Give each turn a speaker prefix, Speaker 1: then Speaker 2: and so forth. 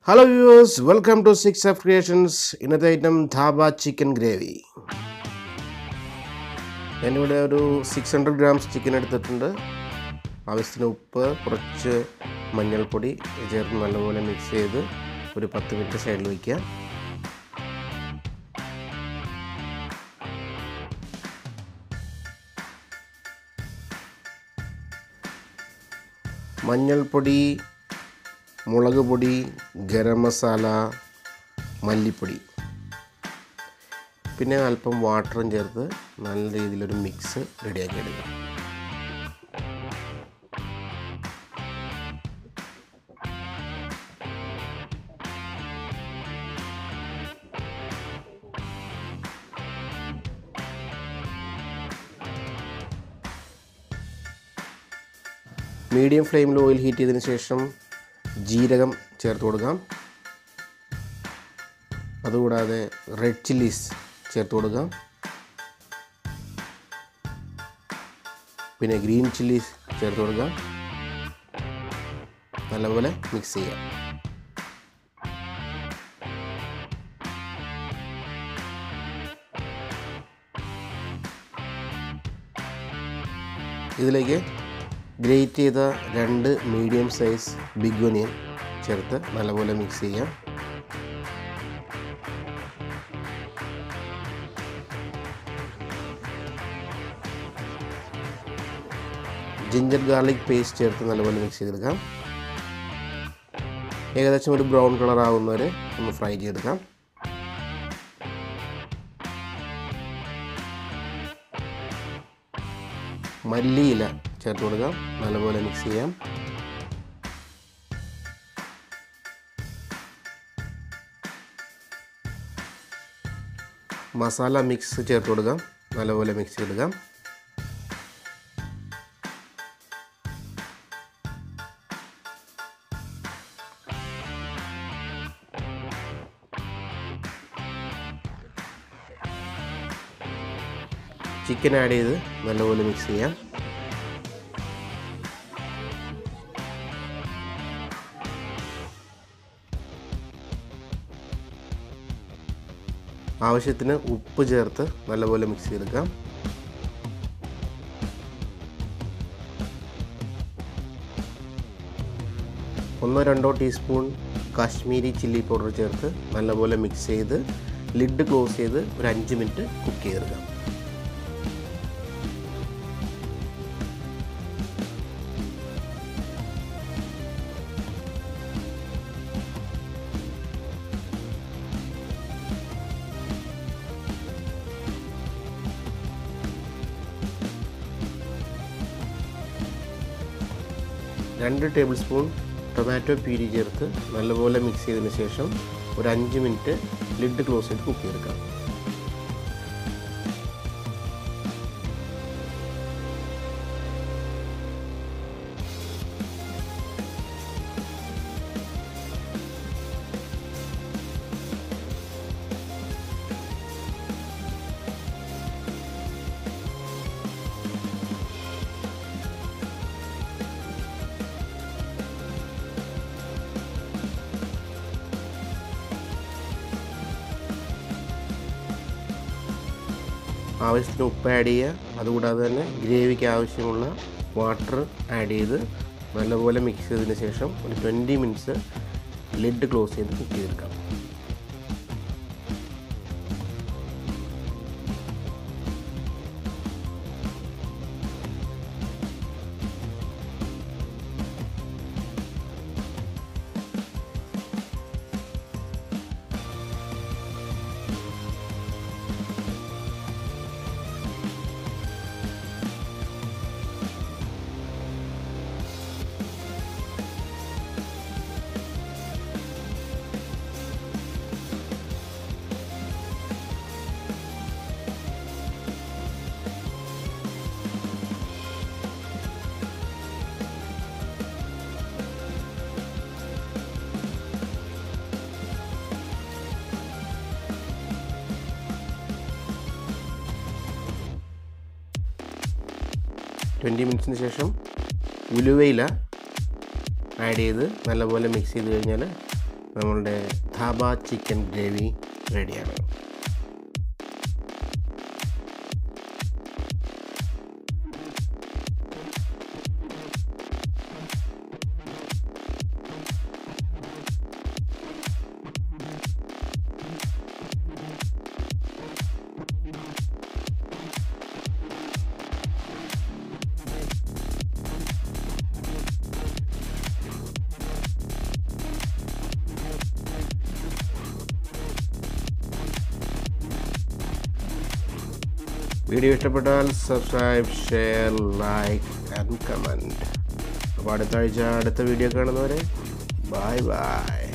Speaker 1: hello viewers welcome to six F creations ഇന്നത്തെ item dhaba chicken gravy ഞാനിവിടെ ഒരു six hundred grams chicken എടുത്തിട്ടുണ്ട് ആവശ്യത്തിന് ഉപ്പ് കുറച്ച് മഞ്ഞൾപ്പൊടി ചേർത്ത് നല്ലപോലെ മിക്സ് ചെയ്ത് ഒരു പത്ത് മിനിറ്റ് സൈഡിൽ വയ്ക്കുക മഞ്ഞൾപ്പൊടി മുളക് പൊടി ഗരം മസാല മല്ലിപ്പൊടി പിന്നെ അല്പം വാട്ടറും ചേർത്ത് നല്ല രീതിയിലൊരു മിക്സ് റെഡിയാക്കി എടുക്കുക മീഡിയം ഫ്ലെയിമിൽ ഓയിൽ ഹീറ്റ് ചെയ്തതിന് ശേഷം ജീരകം ചേർത്ത് കൊടുക്കാം അതുകൂടാതെ റെഡ് ചില്ലീസ് ചേർത്ത് കൊടുക്കാം പിന്നെ ഗ്രീൻ ചില്ലീസ് ചേർത്ത് കൊടുക്കാം നല്ലപോലെ മിക്സ് ചെയ്യാം ഇതിലേക്ക് ഗ്രേറ്റ് ചെയ്ത രണ്ട് മീഡിയം സൈസ് ബിഗ് ഒനിയൻ ചേർത്ത് നല്ലപോലെ മിക്സ് ചെയ്യാം ജിഞ്ചർ ഗാർലിക് പേസ്റ്റ് ചേർത്ത് നല്ലപോലെ മിക്സ് ചെയ്തെടുക്കാം ഏകദേശം ഒരു ബ്രൗൺ കളർ ആവുന്നവരെ ഒന്ന് ഫ്രൈ ചെയ്തെടുക്കാം മല്ലിയില ചേർത്ത് കൊടുക്കാം നല്ലപോലെ മിക്സ് ചെയ്യാം മസാല മിക്സ് ചേർത്ത് കൊടുക്കാം നല്ലപോലെ മിക്സ് ചെയ്തെടുക്കാം ചിക്കൻ ആഡ് ചെയ്ത് നല്ലപോലെ മിക്സ് ചെയ്യാം ആവശ്യത്തിന് ഉപ്പ് ചേർത്ത് നല്ലപോലെ മിക്സ് ചെയ്തെടുക്കാം ഒന്നോ രണ്ടോ ടീസ്പൂൺ കാശ്മീരി ചില്ലി പൗഡർ ചേർത്ത് നല്ലപോലെ മിക്സ് ചെയ്ത് ലിഡ് ക്ലോസ് ചെയ്ത് ഒരു അഞ്ച് മിനിറ്റ് കുക്ക് ചെയ്തെടുക്കാം രണ്ട് ടേബിൾ സ്പൂൺ ടൊമാറ്റോ പ്യൂരി ചേർത്ത് നല്ലപോലെ മിക്സ് ചെയ്തതിന് ശേഷം ഒരു അഞ്ച് മിനിറ്റ് ലിഡ് ക്ലോസ് ചെയ്ത് കുക്ക് ചെയ്തെടുക്കാം ആവശ്യത്തിന് ഉപ്പ് ആഡ് ചെയ്യുക അതുകൂടാതെ തന്നെ ഗ്രേവിക്ക് ആവശ്യമുള്ള വാട്ടർ ആഡ് ചെയ്ത് നല്ലപോലെ മിക്സ് ചെയ്തതിന് ശേഷം ഒരു ട്വൻറ്റി മിനിറ്റ്സ് ലിഡ് ക്ലോസ് ചെയ്ത് കുക്ക് ചെയ്തെടുക്കാം ട്വൻറ്റി മിനിറ്റ്സിന് ശേഷം ഉലുവയില ആഡ് ചെയ്ത് നല്ലപോലെ മിക്സ് ചെയ്ത് കഴിഞ്ഞാൽ നമ്മളുടെ ധാബ ചിക്കൻ ഗ്രേവി റെഡിയാണ് വീഡിയോ ഇഷ്ടപ്പെട്ടാൽ subscribe share like and comment അപ്പോൾ അടുത്ത ആഴ്ച അടുത്ത വീഡിയോ കാണുന്നവരെ ബൈ ബൈ